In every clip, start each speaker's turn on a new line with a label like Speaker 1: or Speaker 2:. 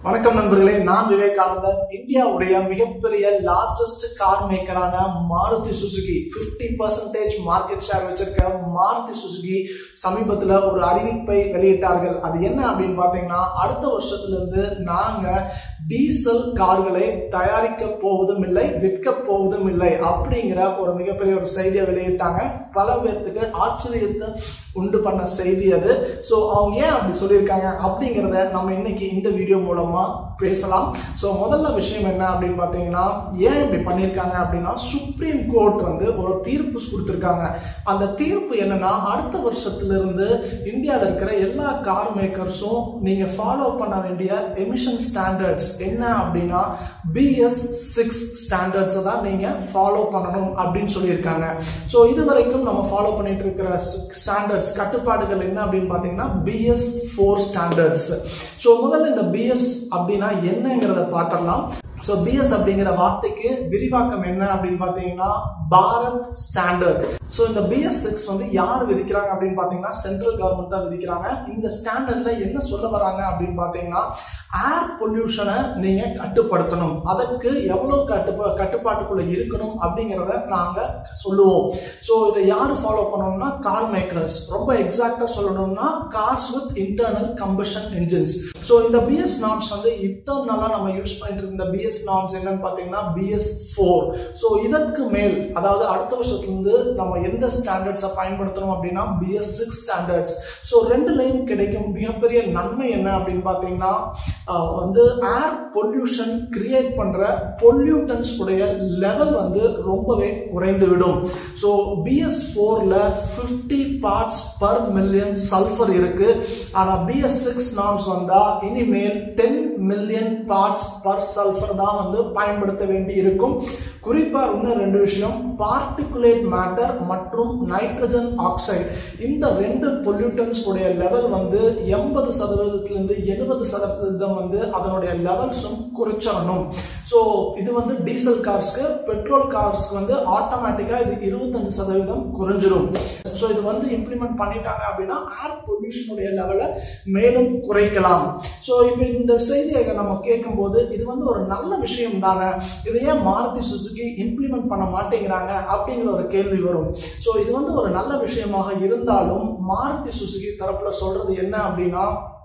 Speaker 1: வணக்கம் நண்பர்களே நான் விவேகானந்தன் இந்தியாவுடைய மிகப்பெரிய லார்ஜஸ்ட் கார் மேக்கரான Maruti Suzuki 50% percentage market share வச்சிருக்க மாருதி சுசுகி சமீபத்தில் ஒரு அறிவிப்பை வெளியிட்டார்கள் அது என்ன அப்படின்னு பார்த்தீங்கன்னா அடுத்த வருஷத்துல இருந்து நாங்க டீசல் கார்களை தயாரிக்க போவதும் இல்லை விற்க போவதும் இல்லை அப்படிங்கிற ஒரு மிகப்பெரிய ஒரு செய்தியை வெளியிட்டாங்க பல பேர்த்துக்கு ஆச்சரியத்தை உண்டு பண்ண செய்தி அது ஸோ அவங்க ஏன் அப்படி சொல்லியிருக்காங்க அப்படிங்கிறத நம்ம இன்னைக்கு இந்த வீடியோ மூலமா பேசலாம் ஸோ முதல்ல விஷயம் என்ன அப்படின்னு பார்த்தீங்கன்னா ஏன் இப்படி பண்ணியிருக்காங்க அப்படின்னா சுப்ரீம் கோர்ட் வந்து ஒரு தீர்ப்பு கொடுத்துருக்காங்க அந்த தீர்ப்பு என்னன்னா அடுத்த வருஷத்துல இருந்து இந்தியாவில் இருக்கிற எல்லா கார் மேக்கர்ஸும் நீங்க ஃபாலோ பண்ண வேண்டிய எமிஷன் ஸ்டாண்டர்ட்ஸ் என்ன அப்படின்னா பிஎஸ் சிக்ஸ் ஸ்டாண்டர்ட்ஸ் தான் நீங்க ஃபாலோ பண்ணணும் அப்படின்னு சொல்லியிருக்காங்க ஸோ இது வரைக்கும் நம்ம ஃபாலோ பண்ணிட்டு இருக்கிற ஸ்டாண்டர்ட்ஸ் கட்டுப்பாடுகள் என்ன அப்படின்னு பார்த்தீங்கன்னா பிஎஸ் ஃபோர் ஸ்டாண்டர்ட்ஸ் ஸோ முதல்ல இந்த பிஎஸ் அப்படின்னா என்னங்கிறத பார்த்துடலாம் ஸோ பிஎஸ் அப்படிங்கிற வார்த்தைக்கு விரிவாக்கம் என்ன அப்படின்னு பார்த்தீங்கன்னா பாரத் ஸ்டாண்டர்ட் ஸோ இந்த பிஎஸ் சிக்ஸ் வந்து யார் விதிக்கிறாங்க அப்படின்னு பார்த்தீங்கன்னா சென்ட்ரல் கவர்மெண்ட் தான் விதிக்கிறாங்க இந்த ஸ்டாண்டர்ட்ல என்ன சொல்ல வராங்க அப்படின்னு பார்த்தீங்கன்னா ஏர் பொல்யூஷனை நீங்க கட்டுப்படுத்தணும் அதற்கு எவ்வளவு கட்டுப்பா கட்டுப்பாட்டுக்குள்ள இருக்கணும் அப்படிங்கிறத நாங்க சொல்லுவோம் ஸோ இதை யார் ஃபாலோ பண்ணணும்னா கார் மேக்கர்ஸ் ரொம்ப எக்ஸாக்டா சொல்லணும்னா cars with internal combustion engines so இந்த பிஎஸ் நாம்ஸ் வந்து இன்டர்னலா நம்ம யூஸ் பண்ணிட்டு இருந்த பிஎஸ் நாம்ஸ் என்னன்னு பார்த்தீங்கன்னா பிஎஸ் ஃபோர் ஸோ இதற்கு மேல் அதாவது அடுத்த வருஷத்துலேருந்து நம்ம எந்த ஸ்டாண்டர்ட்ஸை பயன்படுத்தணும் அப்படின்னா பிஎஸ் சிக்ஸ் ஸ்டாண்டர்ட்ஸ் ஸோ ரெண்டுலையும் கிடைக்கும் மிகப்பெரிய நன்மை என்ன அப்படின்னு பார்த்தீங்கன்னா வந்து ஏர் பொல்யூஷன் கிரியேட் பண்ற பொல்யூட்டன்ஸ் உடைய லெவல் வந்து ரொம்பவே குறைந்து விடும் ஸோ பிஎஸ் ஃபோர்ல fifty parts per million sulphur இருக்கு ஆனா பிஎஸ் சிக்ஸ் நாம்ஸ் வந்தா இனிமேல் ten million parts per sulphur தான் வந்து பயன்படுத்த வேண்டி இருக்கும் குறிப்பா இன்னும் ரெண்டு விஷயம் பார்ட்டிகுலேட் மேட்டர் மற்றும் நைட்ரஜன் ஆக்சைடு இந்த ரெண்டு பொல்யூட்டன்ஸ் உடைய லெவல் வந்து எண்பது சதவீதத்திலிருந்து எழுபது சதவீதம் வந்து அதனுடைய லெவல்ஸும் குறைச்சிடணும் ஸோ இது வந்து டீசல் கார்ஸ்க்கு பெட்ரோல் கார்ஸ்க்கு வந்து ஆட்டோமேட்டிக்கா இது இருபத்தஞ்சு சதவீதம் குறைஞ்சிரும் ஸோ இது வந்து இம்ப்ளிமெண்ட் பண்ணிட்டாங்க அப்படின்னா ஏர் பொல்யூஷனுடைய லெவலை மேலும் குறைக்கலாம் ஸோ இப்போ இந்த செய்தியை நம்ம கேட்கும்போது இது வந்து ஒரு நல்ல விஷயம் தானே இதை ஏன் மாருதி சுசுகி இம்ப்ளிமெண்ட் பண்ண மாட்டேங்கிறாங்க அப்படிங்கிற ஒரு கேள்வி வரும் ஸோ இது வந்து ஒரு நல்ல விஷயமாக இருந்தாலும் மாருதி சுசுகி தரப்புல சொல்றது என்ன அப்படின்னா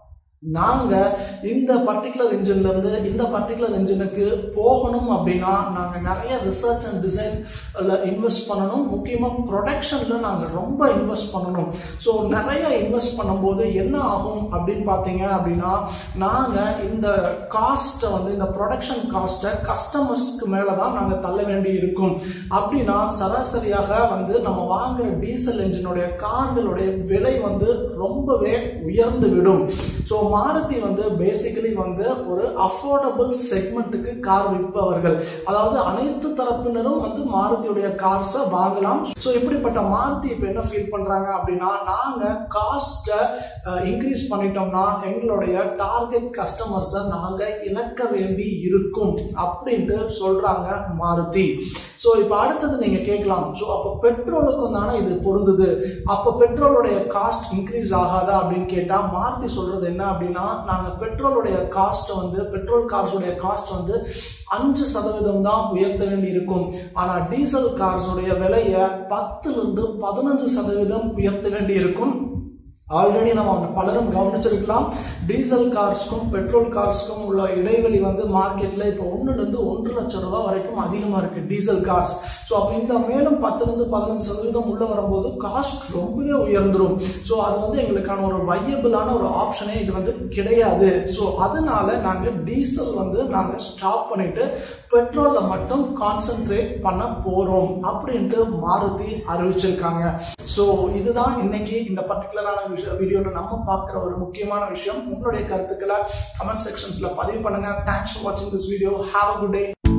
Speaker 1: நாங்க இந்த பர்டிகுலர் இன்ஜின்ல இருந்து இந்த பர்டிகுலர் இன்ஜினுக்கு போகணும் அப்படின்னா நாங்க நிறைய ரிசர்ச் அண்ட் டிசைன்ல இன்வெஸ்ட் பண்ணணும் முக்கியமா ப்ரொடக்ஷன்ல நாங்க ரொம்ப இன்வெஸ்ட் பண்ணணும் ஸோ நிறைய இன்வெஸ்ட் பண்ணும்போது என்ன ஆகும் அப்படின்னு பார்த்தீங்க அப்படின்னா நாங்க இந்த காஸ்ட்டை வந்து இந்த ப்ரொடக்ஷன் காஸ்ட்டை கஸ்டமர்ஸ்க்கு மேல தான் நாங்க தள்ள வேண்டி இருக்கும் அப்படின்னா சராசரியாக வந்து நம்ம வாங்குற டீசல் இன்ஜினுடைய கார்களுடைய விலை வந்து ரொம்பவே உயர்ந்து விடும் ஸோ மாருதி வந்து பேசிக்கலி வந்து ஒரு அஃபோர்டபுள் செக்மெண்ட்டுக்கு கார் விற்பவர்கள் அதாவது அனைத்து தரப்பினரும் வந்து மாருதியுடைய கார்ஸை வாங்கலாம் ஸோ இப்படிப்பட்ட மாருதி இப்போ என்ன ஃபீல் பண்றாங்க அப்படின்னா நாங்க காஸ்ட்டை இன்க்ரீஸ் பண்ணிட்டோம்னா எங்களுடைய டார்கெட் கஸ்டமர்ஸை நாங்க இழக்க வேண்டி இருக்கும் அப்படின்ட்டு சொல்றாங்க மாருதி ஸோ இப்போ அடுத்தது நீங்க கேட்கலாம் ஸோ அப்போ பெட்ரோலுக்கும் தானே இது பொருந்துது அப்போ பெட்ரோலுடைய காஸ்ட் இன்க்ரீஸ் ஆகாதா அப்படின்னு கேட்டா மாருதி சொல்றது என்ன அப்படின்னா நாங்கள் பெட்ரோலுடைய காஸ்ட் வந்து பெட்ரோல் கார்ஸுடைய காஸ்ட் வந்து அஞ்சு சதவீதம் தான் உயர்த்த வேண்டி இருக்கும் ஆனால் டீசல் கார்ஸுடைய விலையை பத்துலேருந்து பதினஞ்சு சதவீதம் உயர்த்த வேண்டி இருக்கும் ஆல்ரெடி நம்ம பலரும் கவனிச்சிருக்கலாம் டீசல் கார்ஸ்க்கும் பெட்ரோல் கார்ஸ்க்கும் உள்ள இடைவெளி வந்து மார்க்கெட்ல இப்போ ஒன்றுலேருந்து ஒன்று லட்சம் ரூபாய் வரைக்கும் அதிகமாக இருக்கு டீசல் கார்ஸ் ஸோ அப்போ இந்த மேலும் பத்துலேருந்து பதினஞ்சு சதவீதம் உள்ள வரும்போது காஸ்ட் ரொம்பவே உயர்ந்துடும் ஸோ அது வந்து எங்களுக்கான ஒரு வையபிளான ஒரு ஆப்ஷனே இது வந்து கிடையாது ஸோ அதனால நாங்கள் டீசல் வந்து நாங்கள் ஸ்டாப் பண்ணிட்டு பெட்ரோல்ல மட்டும் கான்சென்ட்ரேட் பண்ண போறோம் அப்படின்ட்டு மாருதி அறிவிச்சிருக்காங்க ஸோ இதுதான் இன்னைக்கு இந்த பர்டிகுலரான விஷயம் வீடியோவில் நம்ம பார்க்குற ஒரு முக்கியமான விஷயம் உங்களுடைய கருத்துக்களை கமெண்ட் செக்ஷன்ஸ்ல பதிவு பண்ணுங்க தேங்க்ஸ் ஃபார் வாட்சிங் this video have a good day